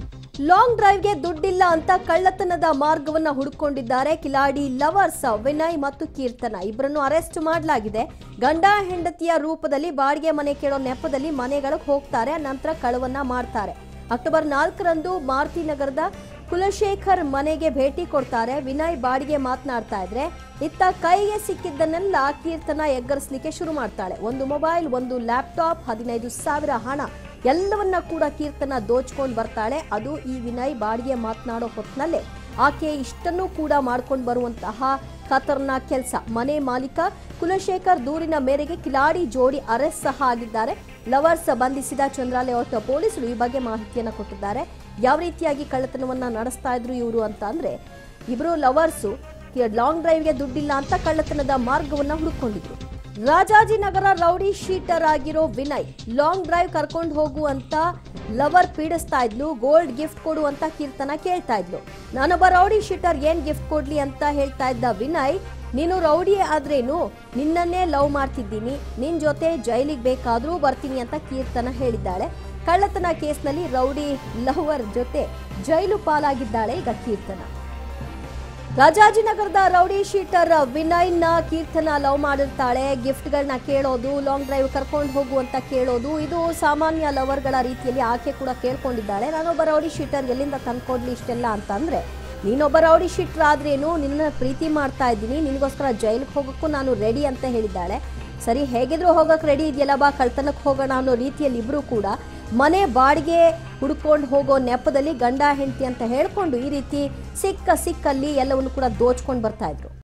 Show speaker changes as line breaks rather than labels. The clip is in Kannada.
ಲಾಂಗ್ ಡ್ರೈವ್ಗೆ ದುಡ್ಡಿಲ್ಲ ಅಂತ ಕಳ್ಳತನದ ಮಾರ್ಗವನ್ನ ಹುಡುಕೊಂಡಿದ್ದಾರೆ ಕಿಲಾಡಿ ಲವರ್ಸ್ ವಿನಯ್ ಮತ್ತು ಕೀರ್ತನ ಇಬ್ಬರನ್ನು ಅರೆಸ್ಟ್ ಮಾಡಲಾಗಿದೆ ಗಂಡ ಹೆಂಡತಿಯ ರೂಪದಲ್ಲಿ ಬಾಡಿಗೆ ಮನೆ ಕೇಳೋ ನೆಪದಲ್ಲಿ ಮನೆಗಳಿಗೆ ಹೋಗ್ತಾರೆ ನಂತರ ಕಳವನ್ನ ಮಾಡ್ತಾರೆ ಅಕ್ಟೋಬರ್ ನಾಲ್ಕರಂದು ಮಾರುತಿ ನಗರದ ಕುಲಶೇಖರ್ ಮನೆಗೆ ಭೇಟಿ ಕೊಡ್ತಾರೆ ವಿನಯ್ ಬಾಡಿಗೆ ಮಾತನಾಡ್ತಾ ಇದ್ರೆ ಇತ್ತ ಕೈಗೆ ಸಿಕ್ಕಿದ್ದನ್ನೆಲ್ಲ ಕೀರ್ತನ ಎಗ್ಗರಿಸಲಿಕ್ಕೆ ಶುರು ಮಾಡ್ತಾಳೆ ಒಂದು ಮೊಬೈಲ್ ಒಂದು ಲ್ಯಾಪ್ಟಾಪ್ ಹದಿನೈದು ಸಾವಿರ ಹಣ ಎಲ್ಲವನ್ನ ಕೂಡ ಕೀರ್ತನ ದೋಚ್ಕೊಂಡು ಬರ್ತಾಳೆ ಅದು ಈ ವಿನಯ್ ಬಾಡಿಗೆ ಮಾತನಾಡೋ ಹೊತ್ತಿನಲ್ಲೇ ಆಕೆ ಇಷ್ಟನ್ನು ಕೂಡ ಮಾಡ್ಕೊಂಡು ಬರುವಂತಹ ಖತರ್ನಾಕ್ ಕೆಲಸ ಮನೆ ಮಾಲೀಕ ಕುಲಶೇಖರ್ ದೂರಿನ ಮೇರೆಗೆ ಕಿಲಾಡಿ ಜೋಡಿ ಅರೆಸ್ಟ್ ಸಹ ಆಗಿದ್ದಾರೆ ಲವರ್ಸ್ ಬಂಧಿಸಿದ ಚಂದ್ರಾಲಯೋಟ ಪೊಲೀಸರು ಈ ಬಗ್ಗೆ ಮಾಹಿತಿಯನ್ನು ಕೊಟ್ಟಿದ್ದಾರೆ ಯಾವ ರೀತಿಯಾಗಿ ಕಳ್ಳತನವನ್ನ ನಡೆಸ್ತಾ ಇದ್ರು ಇವರು ಅಂತ ಅಂದ್ರೆ ಇಬ್ರು ಲವರ್ಸು ಲಾಂಗ್ ಡ್ರೈವ್ಗೆ ದುಡ್ಡಿಲ್ಲ ಅಂತ ಕಳ್ಳತನದ ಮಾರ್ಗವನ್ನ ಹುಡುಕೊಂಡಿದ್ರು ರಾಜಾಜಿನಗರ ರೌಡಿ ಶೀಟರ್ ಆಗಿರೋ ವಿನಯ್ ಲಾಂಗ್ ಡ್ರೈವ್ ಕರ್ಕೊಂಡು ಹೋಗು ಅಂತ ಲವರ್ ಪೀಡಿಸ್ತಾ ಇದ್ಲು ಗೋಲ್ಡ್ ಗಿಫ್ಟ್ ಕೊಡು ಅಂತ ಕೀರ್ತನ ಕೇಳ್ತಾ ಇದ್ಲು ನಾನೊಬ್ಬ ರೌಡಿ ಶೀಟರ್ ಏನ್ ಗಿಫ್ಟ್ ಕೊಡ್ಲಿ ಅಂತ ಹೇಳ್ತಾ ಇದ್ದ ವಿನಯ್ ನೀನು ರೌಡಿ ಆದ್ರೇನು ನಿನ್ನನ್ನೇ ಲವ್ ಮಾಡ್ತಿದ್ದೀನಿ ನಿನ್ ಜೊತೆ ಜೈಲಿಗೆ ಬೇಕಾದ್ರೂ ಬರ್ತೀನಿ ಅಂತ ಕೀರ್ತನ ಹೇಳಿದ್ದಾಳೆ ಕಳ್ಳತನ ಕೇಸ್ನಲ್ಲಿ ರೌಡಿ ಲವರ್ ಜೊತೆ ಜೈಲು ಪಾಲಾಗಿದ್ದಾಳೆ ಈಗ ಕೀರ್ತನ ರಾಜಾಜಿನಗರದ ರೌಡಿ ಶೀಟರ್ ವಿನಯ್ನ ಕೀರ್ತನ ಲವ್ ಮಾಡಿರ್ತಾಳೆ ಗಿಫ್ಟ್ಗಳನ್ನ ಕೇಳೋದು ಲಾಂಗ್ ಡ್ರೈವ್ ಕರ್ಕೊಂಡು ಹೋಗು ಅಂತ ಕೇಳೋದು ಇದು ಸಾಮಾನ್ಯ ಲವರ್ಗಳ ರೀತಿಯಲ್ಲಿ ಆಕೆ ಕೂಡ ಕೇಳ್ಕೊಂಡಿದ್ದಾಳೆ ನಾನೊಬ್ಬ ರೌಡಿ ಶೀಟರ್ ಎಲ್ಲಿಂದ ತಂದ್ಕೊಡ್ಲಿ ಇಷ್ಟೆಲ್ಲ ಅಂತಂದ್ರೆ ನೀನೊಬ್ಬ ರೌಡಿ ಶೀಟರ್ ಆದ್ರೇನು ನಿನ್ನ ಪ್ರೀತಿ ಮಾಡ್ತಾ ಇದ್ದೀನಿ ನಿನಗೋಸ್ಕರ ಜೈಲಿಗೆ ಹೋಗೋಕ್ಕೂ ನಾನು ರೆಡಿ ಅಂತ ಹೇಳಿದ್ದಾಳೆ ಸರಿ ಹೇಗಿದ್ರು ಹೋಗಕ್ಕೆ ರೆಡಿ ಇದೆಯಲ್ಲ ಬಾ ಕಳ್ತನಕ್ಕೆ ಹೋಗೋಣ ಅನ್ನೋ ರೀತಿಯಲ್ಲಿ ಇಬ್ರು ಕೂಡ ಮನೆ ಬಾಡಿಗೆ ಹುಡ್ಕೊಂಡು ಹೋಗೋ ನೆಪದಲ್ಲಿ ಗಂಡ ಹೆಂಡತಿ ಅಂತ ಹೇಳ್ಕೊಂಡು ಈ ರೀತಿ ಸಿಕ್ಕ ಸಿಕ್ಕಲ್ಲಿ ಎಲ್ಲವನ್ನು ಕೂಡ ದೋಚ್ಕೊಂಡು ಬರ್ತಾ ಇದ್ರು